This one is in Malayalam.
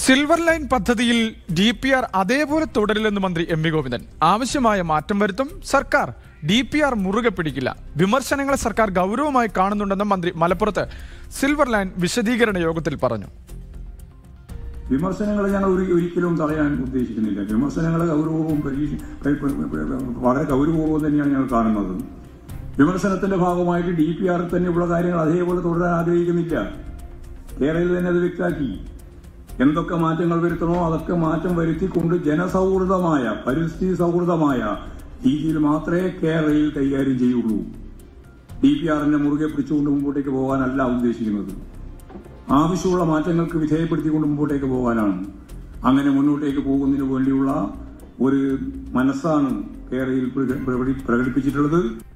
സിൽവർ ലൈൻ പദ്ധതിയിൽ ഡി പി ആർ അതേപോലെ തുടരില്ലെന്ന് മന്ത്രി എം വി ഗോവിന്ദൻ ആവശ്യമായ മാറ്റം വരുത്തും സർക്കാർ ഡി പി ആർ മുറുകെ പിടിക്കില്ല വിമർശനങ്ങളെ സർക്കാർ ഗൗരവമായി കാണുന്നുണ്ടെന്ന് മന്ത്രി മലപ്പുറത്ത് സിൽവർ ലൈൻ വിശദീകരണ യോഗത്തിൽ പറഞ്ഞു വിമർശനങ്ങളെ ഞാൻ ഒരു ഒരിക്കലും തടയാൻ ഉദ്ദേശിക്കുന്നില്ല വിമർശനങ്ങളെ ഗൗരവവും പരീക്ഷ പ- പ- പ- വളരെ ഗൗരവവും തന്നെയാണ് ഞങ്ങൾ കാണുന്നത് വിമർശനത്തിന്റെ ഭാഗമായിട്ട് ഡി പി ആറിൽ തന്നെയുള്ള കാര്യങ്ങൾ അതേപോലെ തുടരാൻ ആഗ്രഹിക്കുന്നില്ല കേരളയിൽ തന്നെ അത് വ്യക്താക്കി എന്തൊക്കെ മാറ്റങ്ങൾ വരുത്തണോ അതൊക്കെ മാറ്റം വരുത്തിക്കൊണ്ട് ജനസൗഹൃദമായ പരിസ്ഥിതി സൗഹൃദമായ രീതിയിൽ മാത്രമേ കേരളയിൽ കൈകാര്യം ചെയ്യുള്ളൂ ഡി പി ആറിനെ മുറുകെ പിടിച്ചുകൊണ്ട് മുമ്പോട്ടേക്ക് പോകാനല്ല ഉദ്ദേശിക്കുന്നത് ആവശ്യമുള്ള മാറ്റങ്ങൾക്ക് വിധേയപ്പെടുത്തിക്കൊണ്ട് മുമ്പോട്ടേക്ക് പോകാനാണ് അങ്ങനെ മുന്നോട്ടേക്ക് പോകുന്നതിന് വേണ്ടിയുള്ള ഒരു മനസ്സാണ് കേരളയിൽ പ്രക- പ്രകടി- പ്രകടിപ്പിച്ചിട്ടുള്ളത്